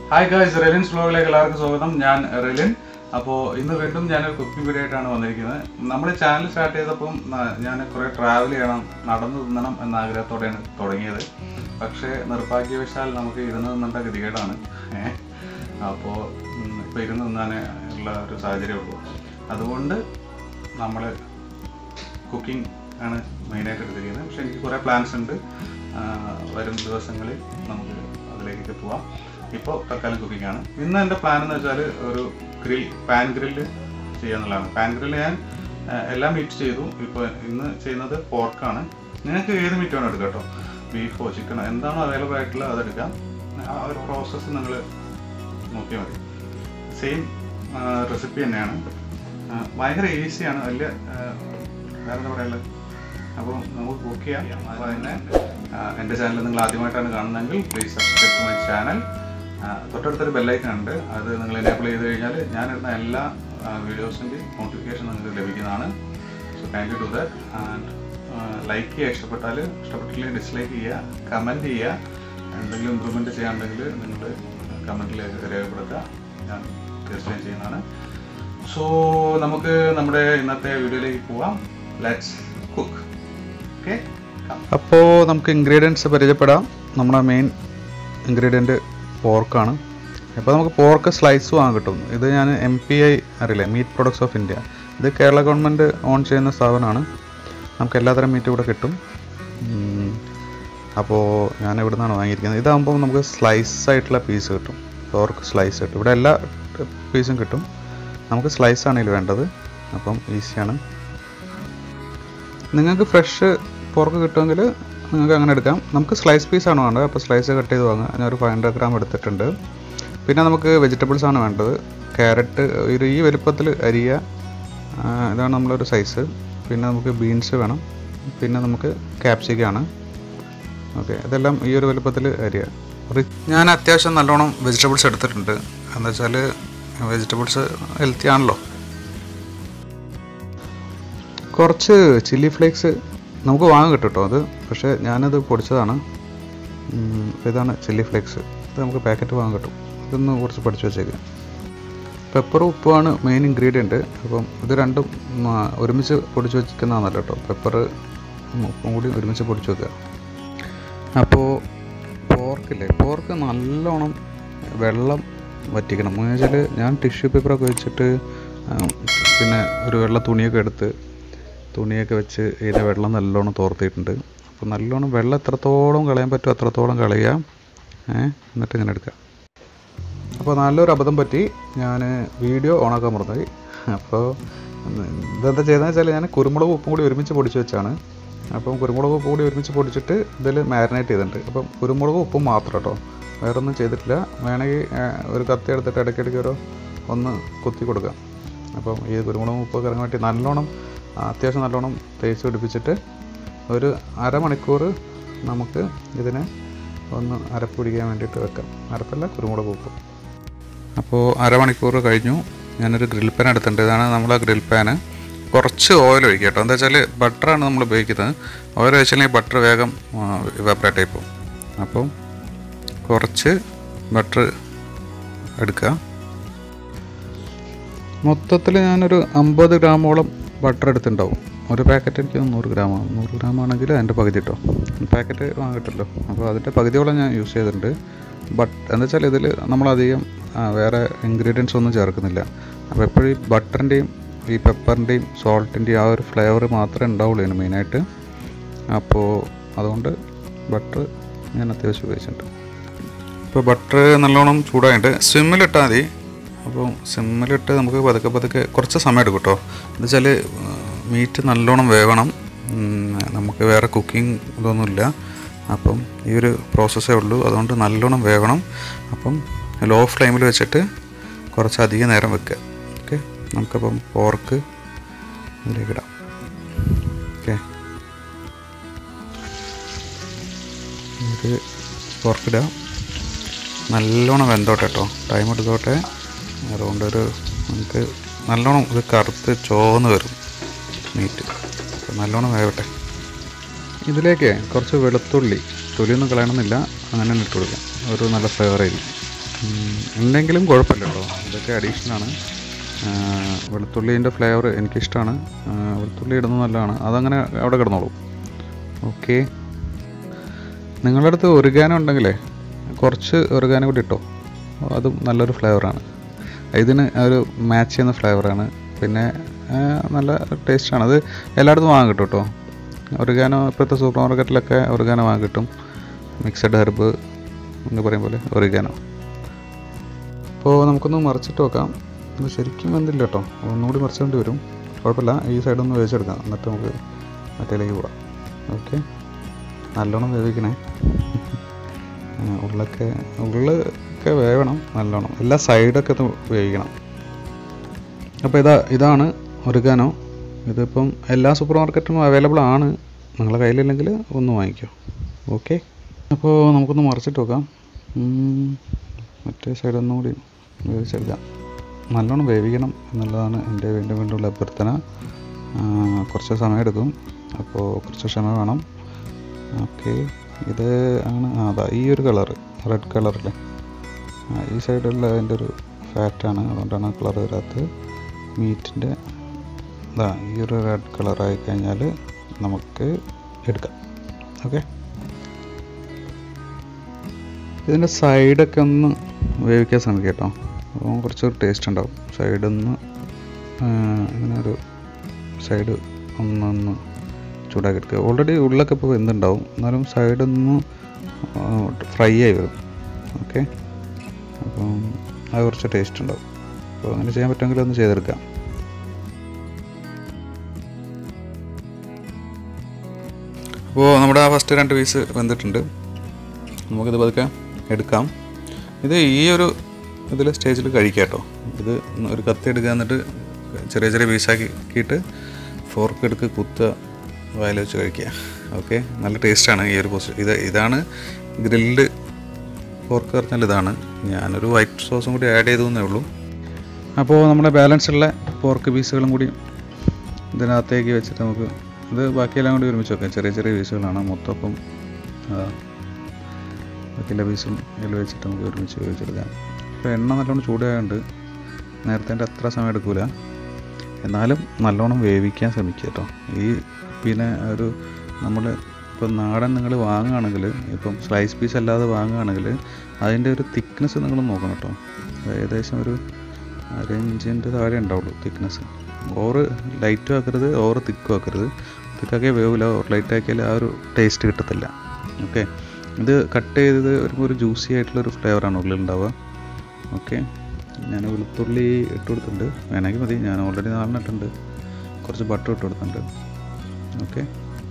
Hi guys റെലിൻസ് വ്ലോഗിലേക്ക് എല്ലാവർക്കും സ്വാഗതം ഞാൻ റെലിൻ അപ്പോൾ ഇന്ന് വീണ്ടും ഞാനൊരു കുക്കിംഗ് വീഡിയോ ആയിട്ടാണ് വന്നിരിക്കുന്നത് നമ്മുടെ ചാനൽ സ്റ്റാർട്ട് ചെയ്തപ്പം ന- ഞാൻ കുറേ ട്രാവൽ ചെയ്യണം നടന്നു തിന്നണം എന്ന ആഗ്രഹത്തോടെയാണ് തുടങ്ങിയത് പക്ഷേ നിർഭാഗ്യവശാൽ നമുക്ക് ഇരുന്ന് തിന്നേണ്ട ഗതികേടാണ് ഏഹ് അപ്പോൾ ഇപ്പോൾ ഇരുന്ന് തിന്നാനേ ഉള്ള ഒരു സാഹചര്യമുള്ളൂ അതുകൊണ്ട് നമ്മൾ കുക്കിംഗ് ആണ് മെയിനായിട്ട് എടുത്തിരിക്കുന്നത് പക്ഷേ എനിക്ക് കുറേ പ്ലാൻസ് ഉണ്ട് ആ, വരും ദിവസങ്ങളിൽ നമുക്ക് അതിലേക്കൊക്കെ പോവാം ഇപ്പോൾ തൽക്കാലം കുക്കിംഗ് ആണ് ഇന്ന് എൻ്റെ പ്ലാൻ എന്ന് വെച്ചാൽ ഒരു ഗ്രിൽ പാൻ ഗ്രില്ല് ചെയ്യാന്നുള്ളതാണ് പാൻ ഗ്രില്ല് ഞാൻ ആ, എല്ലാം മീറ്റ് ചെയ്തു ഇപ്പോൾ ഇന്ന് ചെയ്യുന്നത് പോർക്കാണ് നിങ്ങൾക്ക് ഏത് മീറ്റ് വേണം എടുക്കാം കേട്ടോ ബീഫോ ചിക്കനോ എന്താണോ അവൈലബിൾ ആയിട്ടുള്ളത് അതെടുക്കാം ആ ഒരു പ്രോസസ്സ് നിങ്ങൾ നോക്കിയാൽ മതി സെയിം റെസിപ്പി തന്നെയാണ് ആ, ഭയങ്കര ഈസിയാണ് വലിയ ആ, വേറെ എന്താ പറയുള്ളത് അപ്പോൾ നമുക്ക് കുക്ക് ചെയ്യാം അപ്പോൾ തന്നെ ആ, എൻ്റെ ചാനൽ നിങ്ങൾ ആദ്യമായിട്ടാണ് കാണുന്നതെങ്കിൽ please subscribe to my channel തൊട്ടടുത്തൊരു ബെല്ലൈക്കൺ ഉണ്ട് അത് നിങ്ങൾ എനേബിൾ ചെയ്ത് കഴിഞ്ഞാൽ ഞാനിടുന്ന എല്ലാ വീഡിയോസിൻ്റെയും നോട്ടിഫിക്കേഷൻ നിങ്ങൾക്ക് ലഭിക്കുന്നതാണ് so thank you to that and like ചെയ്യുക ഇഷ്ടപ്പെട്ടാൽ ഇഷ്ടപ്പെട്ടില്ലെങ്കിൽ ഡിസ്ലൈക്ക് ചെയ്യുക കമൻറ്റ് ചെയ്യുക എന്തെങ്കിലും ഇമ്പ്രൂവ്മെൻറ്റ് ചെയ്യാനുണ്ടെങ്കിൽ നിങ്ങൾ കമൻറ്റിൽ രേഖപ്പെടുത്തുക ഞാൻ തീർച്ചയായും ചെയ്യുന്നതാണ് സോ നമുക്ക് നമ്മുടെ ഇന്നത്തെ വീഡിയോയിലേക്ക് പോവാം ലെറ്റ്സ് കുക്ക് ഓക്കെ അപ്പോൾ നമുക്ക് ഇൻഗ്രീഡിയൻസ് പരിചയപ്പെടാം നമ്മുടെ മെയിൻ ഇൻഗ്രീഡിയൻറ്റ് പോർക്കാണ് അപ്പോൾ നമുക്ക് പോർക്ക് സ്ലൈസ് വാങ്ങാൻ കിട്ടും ഇത് ഞാൻ എം പി ഐ അറിയില്ലേ മീറ്റ് പ്രൊഡക്ട്സ് ഓഫ് ഇന്ത്യ ഇത് കേരള ഗവൺമെൻറ് ഓൺ ചെയ്യുന്ന സ്ഥാപനമാണ് നമുക്ക് എല്ലാത്തരം മീറ്റ് ഇവിടെ കിട്ടും ഉം. അപ്പോൾ ഞാൻ ഇവിടെ നിന്നാണ് വാങ്ങിയിരിക്കുന്നത് ഇതാകുമ്പോൾ നമുക്ക് സ്ലൈസ് ആയിട്ടുള്ള പീസ് കിട്ടും പോർക്ക് സ്ലൈസ് കിട്ടും ഇവിടെ എല്ലാ പീസും കിട്ടും നമുക്ക് സ്ലൈസ് ആണ് ഇതിൽ വേണ്ടത് അപ്പം ഈസിയാണ് നിങ്ങൾക്ക് ഫ്രഷ് പോർക്ക് കിട്ടുമെങ്കിൽ നിങ്ങൾക്ക് അങ്ങനെ എടുക്കാം നമുക്ക് സ്ലൈസ് പീസാണ് വേണ്ടത് അപ്പോൾ സ്ലൈസ് കട്ട് ചെയ്ത് വാങ്ങുക ഞാൻ ഒരു ഫൈവ് ഹൺഡ്രഡ് ഗ്രാം എടുത്തിട്ടുണ്ട് പിന്നെ നമുക്ക് വെജിറ്റബിൾസ് ആണ് വേണ്ടത് ക്യാരറ്റ് ഒരു ഈ വലുപ്പത്തിൽ അരിയ ആ, ഇതാണ് നമ്മളൊരു സൈസ് പിന്നെ നമുക്ക് ബീൻസ് വേണം പിന്നെ നമുക്ക് ക്യാപ്സിക്കാണ് ഓക്കെ ഇതെല്ലാം ഈ ഒരു വലുപ്പത്തിൽ അരിയ ഞാൻ അത്യാവശ്യം നല്ലോണം വെജിറ്റബിൾസ് എടുത്തിട്ടുണ്ട് എന്താ വെച്ചാൽ വെജിറ്റബിൾസ് ഹെൽത്തി ആണല്ലോ കുറച്ച് ചില്ലി ഫ്ലേക്സ് നമുക്ക് വാങ്ങാൻ കിട്ടും കേട്ടോ അത് പക്ഷേ ഞാനത് പൊടിച്ചതാണ് ഉം, ഇതാണ് ചില്ലി ഫ്ലേക്സ് ഇത് നമുക്ക് പാക്കറ്റ് വാങ്ങാൻ കിട്ടും ഇതൊന്ന് കുറച്ച് പഠിച്ചു വെച്ചേക്കാം പെപ്പറും ഉപ്പുമാണ് മെയിൻ ഇൻഗ്രീഡിയൻറ്റ് അപ്പം ഇത് രണ്ടും ഉം, ആ, ഒരുമിച്ച് പൊടിച്ച് വെക്കുന്നതാണല്ലോ കേട്ടോ പെപ്പർ ഉപ്പും കൂടി ഒരുമിച്ച് പൊടിച്ച് വെക്കുക അപ്പോൾ പോർക്കില്ലേ പോർക്ക് നല്ലോണം വെള്ളം വറ്റിക്കണം എന്ന് വെച്ചാൽ ഞാൻ ടിഷ്യൂ പേപ്പറൊക്കെ വെച്ചിട്ട് ആ, പിന്നെ ഒരു വെള്ള തുണിയൊക്കെ എടുത്ത് തുണിയൊക്കെ വെച്ച് ഇതിൻ്റെ വെള്ളം നല്ലോണം തോർത്തിയിട്ടുണ്ട് അപ്പോൾ നല്ലോണം വെള്ളം എത്രത്തോളം കളയാൻ പറ്റുമോ അത്രത്തോളം കളയുക ഏ എന്നിട്ട് ഇങ്ങനെ എടുക്കുക അപ്പോൾ നല്ലൊരു അബദ്ധം പറ്റി ഞാൻ വീഡിയോ ഓണാക്കാൻ മറന്നുപോയി അപ്പോൾ ഇതെന്താ ചെയ്തതെന്ന് വെച്ചാൽ ഞാൻ കുരുമുളക് ഉപ്പും കൂടി ഒരുമിച്ച് പൊടിച്ച് വെച്ചാണ് അപ്പം കുരുമുളക് ഉപ്പും കൂടി ഒരുമിച്ച് പൊടിച്ചിട്ട് ഇതിൽ മാരിനേറ്റ് ചെയ്തിട്ടുണ്ട് അപ്പം കുരുമുളക് ഉപ്പും മാത്രം കേട്ടോ വേറെ ഒന്നും ചെയ്തിട്ടില്ല വേണമെങ്കിൽ ആ, ഒരു കത്തി എടുത്തിട്ട് ഇടയ്ക്കിടയ്ക്ക് ഒരു ഒന്ന് കുത്തി കൊടുക്കാം അപ്പം ഈ കുരുമുളകും ഉപ്പൊക്കെ ഇറങ്ങാൻ വേണ്ടി നല്ലോണം ആ, അത്യാവശ്യം നല്ലോണം തേച്ച് പിടിപ്പിച്ചിട്ട് ഒരു അരമണിക്കൂർ നമുക്ക് ഇതിനെ ഒന്ന് അരപ്പ് പിടിക്കാൻ വേണ്ടിയിട്ട് വെക്കാം അരപ്പല്ല കുരുമുളക് ഉപ്പ് അപ്പോൾ അരമണിക്കൂർ കഴിഞ്ഞു ഞാനൊരു ഗ്രിൽ പാൻ എടുത്തിട്ടുണ്ട് ഇതാണ് നമ്മളെ ഗ്രിൽ പാന് കുറച്ച് ഓയിൽ ഒഴിക്കുക കേട്ടോ എന്താ വെച്ചാൽ ബട്ടറാണ് നമ്മൾ ഉപയോഗിക്കുന്നത് ഓയിൽ ഒഴിച്ചില്ലെങ്കിൽ ബട്ടർ വേഗം ഇവാപ്പറേറ്റ് ആയി പോകും അപ്പം കുറച്ച് ബട്ടർ എടുക്കുക മൊത്തത്തിൽ ഞാനൊരു അമ്പത് ഗ്രാമോളം ബട്ടർ എടുത്തിട്ടുണ്ടാവും ഒരു പാക്കറ്റ് എനിക്ക് നൂറ് ഗ്രാമാണ് നൂറ് ഗ്രാം ആണെങ്കിൽ അതിൻ്റെ പകുതി കേട്ടോ പാക്കറ്റ് വാങ്ങിട്ടല്ലോ അപ്പോൾ അതിൻ്റെ പകുതിയോളം ഞാൻ യൂസ് ചെയ്തിട്ടുണ്ട് ബട്ട് എന്താ വെച്ചാൽ ഇതിൽ നമ്മളധികം ആ, വേറെ ഇൻഗ്രീഡിയൻസ് ഒന്നും ചേർക്കുന്നില്ല അപ്പോൾ എപ്പോഴും ഈ ബട്ടറിൻ്റെയും ഈ പെപ്പറിൻ്റെയും സോൾട്ടിൻ്റെയും ആ ഒരു ഫ്ലേവർ മാത്രമേ ഉണ്ടാവുള്ളൂ ഇതിന് മെയിനായിട്ട് അപ്പോൾ അതുകൊണ്ട് ബട്ടർ ഞാൻ അത്യാവശ്യം ഉപയോഗിച്ചിട്ടുണ്ട് ഇപ്പോൾ ബട്ടർ നല്ലോണം ചൂടായിട്ട് സ്വിമ്മിലിട്ടാൽ മതി അപ്പോൾ സിമ്മിലിട്ട് നമുക്ക് പതുക്കെ പതുക്കെ കുറച്ച് സമയം എടുക്കും കേട്ടോ എന്ന് വെച്ചാൽ മീറ്റ് നല്ലോണം വേവണം ഉം, നമുക്ക് വേറെ കുക്കിംഗ് ഇതൊന്നുമില്ല അപ്പം ഈ ഒരു പ്രോസസ്സേ ഉള്ളൂ അതുകൊണ്ട് നല്ലോണം വേവണം അപ്പം ലോ ഫ്ലെയിമിൽ വെച്ചിട്ട് കുറച്ചധികം നേരം വെക്കുക ഓക്കെ നമുക്കപ്പം പോർക്ക് ഇതിലേക്ക് ഇടാം ഓക്കെ ഇത് പോർക്കിടാം നല്ലോണം വെന്തോട്ടെ കേട്ടോ ടൈം എടുത്തോട്ടെ അതുകൊണ്ട് ഒരു നമുക്ക് നല്ലോണം ഇത് കറുത്ത് ചോന്ന് വരും മീറ്റ് അപ്പോൾ നല്ലോണം വേവട്ടെ ഇതിലേക്ക് കുറച്ച് വെളുത്തുള്ളി തൊലിയൊന്നും കളയണമെന്നില്ല അങ്ങനെ തന്നെ ഇട്ട് കൊടുക്കാം ഒരു നല്ല ഫ്ലേവർ ആയിരിക്കും ഉം, ഉണ്ടെങ്കിലും കുഴപ്പമില്ല കേട്ടോ ഇതൊക്കെ അഡീഷനാണ് വെളുത്തുള്ളീൻ്റെ ഫ്ലേവർ എനിക്കിഷ്ടമാണ് ആ, വെളുത്തുള്ളി ഇടുന്നത് നല്ലതാണ് അതങ്ങനെ അവിടെ കിടന്നോളൂ ഓക്കെ നിങ്ങളുടെ അടുത്ത് ഒറിഗാനോ ഉണ്ടെങ്കിലേ കുറച്ച് ഒറിഗാനോ കൂടി ഇട്ടോ അതും നല്ലൊരു ഫ്ലേവറാണ് ഇതിന് ഒരു മാച്ച് ചെയ്യുന്ന ഫ്ലേവറാണ് പിന്നെ ആ, നല്ല ടേസ്റ്റാണ് അത് എല്ലായിടത്തും വാങ്ങാൻ കിട്ടും കേട്ടോ ഒറിഗാനോ ഇപ്പോഴത്തെ സൂപ്പർ മാർക്കറ്റിലൊക്കെ ഒറിഗാനോ വാങ്ങാൻ കിട്ടും മിക്സഡ് ഹെർബ് എന്ന് പറയും പോലെ ഒറിഗാനോ അപ്പോൾ നമുക്കൊന്ന് മറിച്ചിട്ട് വെക്കാം ഇത് ശരിക്കും വെന്തില്ല കേട്ടോ ഒന്നുകൂടി മറിച്ചേണ്ടി വരും കുഴപ്പമില്ല ഈ സൈഡൊന്ന് വേവിച്ചെടുക്കാം എന്നിട്ട് നമുക്ക് മറ്റേലേക്ക് പോകാം ഓക്കെ നല്ലോണം വേവിക്കണേ ആ, ഉള്ളൊക്കെ ഉള്ളൊക്കെ വേവണം നല്ലോണം എല്ലാ സൈഡൊക്കെ ഒന്ന് വേവിക്കണം അപ്പോൾ ഇതാ ഇതാണ് ഒറിഗാനോ ഇതിപ്പം എല്ലാ സൂപ്പർ മാർക്കറ്റിലും അവൈലബിൾ ആണ് നിങ്ങളുടെ കയ്യിലില്ലെങ്കിൽ ഒന്ന് വാങ്ങിക്കോ ഓക്കെ അപ്പോൾ നമുക്കൊന്ന് മറിച്ചിട്ട് വെക്കാം ഉം, മറ്റേ സൈഡ് ഒന്നും കൂടി വേവിച്ചെടുക്കാം നല്ലോണം വേവിക്കണം എന്നുള്ളതാണ് എൻ്റെ വീണ്ടും വീണ്ടുമുള്ള അഭ്യർത്ഥന ആ, കുറച്ച് സമയമെടുക്കും അപ്പോൾ കുറച്ച് ക്ഷമ വേണം ഓക്കെ ഇത് ആണ് ആ, അതാ ഈ ഒരു കളറ് റെഡ് കളറല്ലേ ആ, ഈ സൈഡുള്ള അതിൻ്റെ ഒരു ഫാറ്റാണ് അതുകൊണ്ടാണ് ആ കളർ വരാത്തത് മീറ്റിൻ്റെ ഇതാ ഈ ഒരു റെഡ് കളറായി കഴിഞ്ഞാൽ നമുക്ക് എടുക്കാം ഓക്കെ ഇതിൻ്റെ സൈഡൊക്കെ ഒന്ന് വേവിക്കാൻ ശ്രമിക്കാം കേട്ടോ അപ്പോൾ കുറച്ചൊരു ടേസ്റ്റ് ഉണ്ടാവും സൈഡൊന്ന് ഇങ്ങനെ ഒരു സൈഡ് ഒന്നൊന്ന് ചൂടാക്കി എടുക്കുക ഓൾറെഡി ഉള്ളൊക്കെ ഇപ്പോൾ വെന്തുണ്ടാവും എന്നാലും സൈഡൊന്ന് ഫ്രൈ ആയി വരും ഓക്കെ അപ്പം അത് കുറച്ച് ടേസ്റ്റ് ഉണ്ടാവും അപ്പോൾ അങ്ങനെ ചെയ്യാൻ പറ്റുമെങ്കിൽ ഒന്ന് ചെയ്തെടുക്കാം അപ്പോൾ നമ്മുടെ ആ ഫസ്റ്റ് രണ്ട് പീസ് വെന്തിട്ടുണ്ട് നമുക്കിത് പതുക്കെ എടുക്കാം ഇത് ഈ ഒരു ഇതിൽ സ്റ്റേജിൽ കഴിക്കാം കേട്ടോ ഇത് ഒരു കത്തി എടുക്കുക എന്നിട്ട് ചെറിയ ചെറിയ പീസാക്കിയിട്ട് ഫോർക്ക് എടുക്ക് കുത്തുക വായിൽ വെച്ച് കഴിക്കുക ഓക്കെ നല്ല ടേസ്റ്റാണ് ഈ ഒരു പോസ്റ്റ് ഇത് ഇതാണ് ഗ്രിൽഡ് ഫോർക്ക് പറഞ്ഞാൽ ഇതാണ് ഞാനൊരു വൈറ്റ് സോസും കൂടി ആഡ് ചെയ്തേ ഉള്ളൂ അപ്പോൾ നമ്മുടെ ബാലൻസ് ഉള്ള പോർക്ക് പീസുകളും കൂടി ഇതിനകത്തേക്ക് വെച്ചിട്ട് നമുക്ക് ഇത് ബാക്കിയെല്ലാം കൂടി ഒരുമിച്ച് വെക്കാം ചെറിയ ചെറിയ പീസുകളാണ് മൊത്തം ഇപ്പം ആ, ബാക്കിയുള്ള പീസും ഇതിൽ വെച്ചിട്ട് നമുക്ക് ഒരുമിച്ച് വേവിച്ചെടുക്കാം ഇപ്പോൾ എണ്ണ നല്ലോണം ചൂടായതുകൊണ്ട് നേരത്തെ അത്ര സമയം എടുക്കില്ല എന്നാലും നല്ലോണം വേവിക്കാൻ ശ്രമിക്കുക കേട്ടോ ഈ പിന്നെ ഒരു നമ്മൾ ഇപ്പം നാടൻ നിങ്ങൾ വാങ്ങുകയാണെങ്കിൽ ഇപ്പം സ്ലൈസ് പീസ് അല്ലാതെ വാങ്ങുകയാണെങ്കിൽ അതിൻ്റെ ഒരു തിക്നെസ് നിങ്ങൾ നോക്കണം കേട്ടോ അത് ഏകദേശം ഒരു അര ഇഞ്ചിൻ്റെ താഴെ ഉണ്ടാവുള്ളൂ തിക്നെസ് ഓവർ ലൈറ്റും ആക്കരുത് ഓവർ തിക്കും ആക്കരുത് തിക്കാക്കിയാൽ വേവില്ല ഓവർ ലൈറ്റ് ആക്കിയാൽ ആ ഒരു ടേസ്റ്റ് കിട്ടത്തില്ല ഓക്കെ ഇത് കട്ട് ചെയ്തത് വരുമ്പോൾ ഒരു ജ്യൂസി ആയിട്ടുള്ളൊരു ഫ്ലേവറാണ് ഉള്ളിൽ ഉണ്ടാവുക ഓക്കെ ഞാൻ വെളുത്തുള്ളി ഇട്ട് കൊടുത്തിട്ടുണ്ട് വേണമെങ്കിൽ മതി ഞാൻ ഓൾറെഡി നാളിനിട്ടുണ്ട് കുറച്ച് ബട്ടർ ഇട്ട് കൊടുത്തിട്ടുണ്ട് ഓക്കെ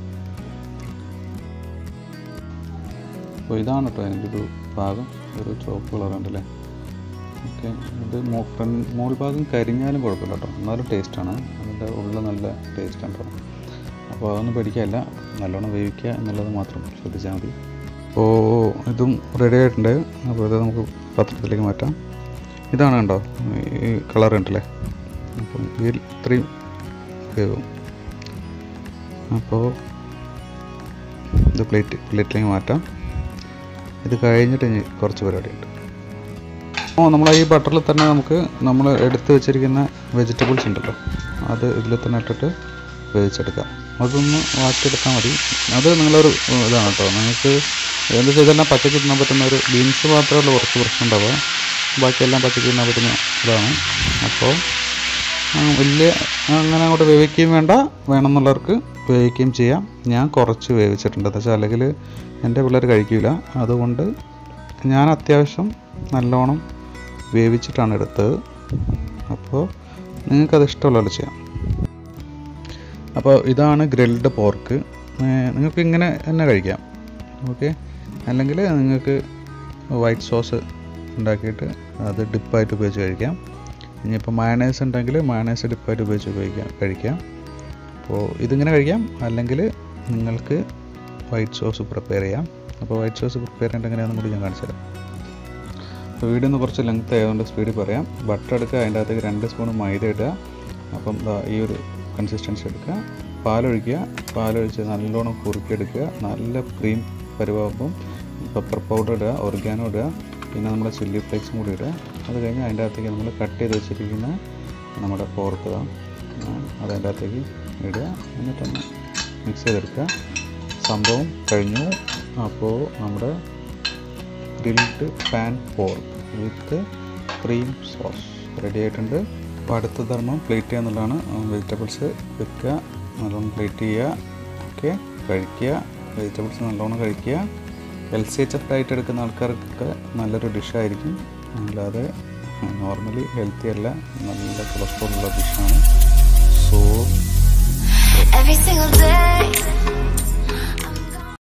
അപ്പോൾ ഇതാണ് കേട്ടോ അതിൻ്റെ ഒരു ഭാഗം ഒരു ചുവപ്പ് കളറുണ്ടല്ലേ ഓക്കെ ഇത് മോ ഫ്രണ്ട് മോൾ ഭാഗം കരിഞ്ഞാലും കുഴപ്പമില്ല കേട്ടോ എന്നാലും ടേസ്റ്റാണ് അതിൻ്റെ ഉള്ള നല്ല ടേസ്റ്റ് ഉണ്ടോ അപ്പോൾ അതൊന്നും പേടിക്കാനില്ല നല്ലോണം വേവിക്കുക എന്നുള്ളത് മാത്രം ശ്രദ്ധിച്ചാൽ മതി അപ്പോൾ ഇതും റെഡി ആയിട്ടുണ്ട് അപ്പോൾ ഇത് നമുക്ക് പാത്രത്തിലേക്ക് മാറ്റാം ഇതാണ് കണ്ടോ ഈ കളർ ഉണ്ടല്ലേ അപ്പം ഈ ഇത്രയും വേവും അപ്പോൾ ഇത് പ്ലേറ്റ് പ്ലേറ്റിലേക്ക് മാറ്റാം ഇത് കഴിഞ്ഞിട്ട് ഇനി കുറച്ച് പരിപാടിയുണ്ട് അപ്പോൾ നമ്മൾ ഈ ബട്ടറിൽ തന്നെ നമുക്ക് നമ്മൾ എടുത്ത് വെച്ചിരിക്കുന്ന വെജിറ്റബിൾസ് ഉണ്ടല്ലോ അത് ഇതിൽ തന്നെ ഇട്ടിട്ട് വേവിച്ചെടുക്കാം അതൊന്ന് വാട്ടിയെടുത്താൽ മതി അത് നിങ്ങളൊരു ഏഹ്, ഇതാണ് കേട്ടോ നിങ്ങൾക്ക് എന്താ വെച്ചാൽ ഇതെല്ലാം പച്ചക്ക് തിന്നാൻ പറ്റുന്ന ഒരു ബീൻസ് മാത്രമേ കുറച്ച് പ്രശ്നം ഉണ്ടാവുക ബാക്കിയെല്ലാം പച്ചക്ക് തിന്നാൻ പറ്റുന്ന ഇതാണ് അപ്പോൾ ആ, വലിയ അങ്ങനെ അങ്ങോട്ട് വേവിക്കുകയും വേണ്ട വേണമെന്നുള്ളവർക്ക് വേവിക്കുകയും ചെയ്യാം ഞാൻ കുറച്ച് വേവിച്ചിട്ടുണ്ട് എന്താ വെച്ചാൽ അല്ലെങ്കിൽ എൻ്റെ പിള്ളേർ കഴിക്കില്ല അതുകൊണ്ട് ഞാൻ അത്യാവശ്യം നല്ലോണം വേവിച്ചിട്ടാണ് എടുത്തത് അപ്പോൾ നിങ്ങൾക്കത് ഇഷ്ടമുള്ളത് ചെയ്യാം അപ്പോൾ ഇതാണ് ഗ്രിൽഡ് പോർക്ക് നിങ്ങൾക്ക് ഇങ്ങനെ തന്നെ കഴിക്കാം ഓക്കെ അല്ലെങ്കിൽ നിങ്ങൾക്ക് വൈറ്റ് സോസ് ഉണ്ടാക്കിയിട്ട് അത് ഡിപ്പായിട്ട് ഉപയോഗിച്ച് കഴിക്കാം ഇനിയിപ്പോൾ മയണൈസ് ഉണ്ടെങ്കിൽ മയണൈസ് ഡിപ്പായിട്ട് ഉപയോഗിച്ച് ഉപയോഗിക്കാം കഴിക്കാം അപ്പോൾ ഇതിങ്ങനെ കഴിക്കാം അല്ലെങ്കിൽ നിങ്ങൾക്ക് വൈറ്റ് സോസ് പ്രിപ്പയർ ചെയ്യാം അപ്പോൾ വൈറ്റ് സോസ് പ്രിപ്പയർ ചെയ്യേണ്ട എങ്ങനെയാണെന്നും കൂടി ഞാൻ കാണിച്ചു തരാം അപ്പോൾ വീഡിയോ ഒന്ന് കുറച്ച് ലെങ്ത് ആയതുകൊണ്ട് സ്പീഡിൽ പറയാം ബട്ടർ എടുക്കുക അതിൻ്റെ അകത്തേക്ക് രണ്ട് സ്പൂൺ മൈദ ഇടുക അപ്പം ദാ ഈ ഒരു കൺസിസ്റ്റൻസി എടുക്കുക പാലൊഴിക്കുക പാലൊഴിച്ച് നല്ലോണം കുറുക്കിയെടുക്കുക നല്ല ക്രീം പരുവാകുമ്പം പെപ്പർ പൗഡർ ഇടുക ഒർഗാനോ ഇടുക പിന്നെ നമ്മുടെ ചില്ലി ഫ്ലേക്സും കൂടി ഇടുക അത് കഴിഞ്ഞ് അതിൻ്റെ അകത്തേക്ക് നമ്മൾ കട്ട് ചെയ്ത് വെച്ചിരിക്കുന്ന നമ്മുടെ പോർക്ക് ഇതാ അതിൻ്റെ അകത്തേക്ക് ഇടുക എന്നിട്ടൊന്ന് മിക്സ് ചെയ്തെടുക്കുക സംഭവം കഴിഞ്ഞു അപ്പോൾ നമ്മുടെ grilled pan pork with cream sauce ready ആയിട്ടുണ്ട് അപ്പോൾ അടുത്ത ധർമ്മം പ്ലേറ്റ് ചെയ്യുക എന്നുള്ളതാണ് വെജിറ്റബിൾസ് വെക്കുക നല്ലോണം പ്ലേറ്റ് ചെയ്യുക ഓക്കെ കഴിക്കുക വെജിറ്റബിൾസ് നല്ലോണം കഴിക്കുക L C H F diet എടുക്കുന്ന ആൾക്കാർക്കൊക്കെ നല്ലൊരു ഡിഷായിരിക്കും അല്ലാതെ നോർമലി ഹെൽത്തി അല്ല നല്ല കൊളസ്ട്രോൾ ഉള്ള ഡിഷാണ് സോ Every single day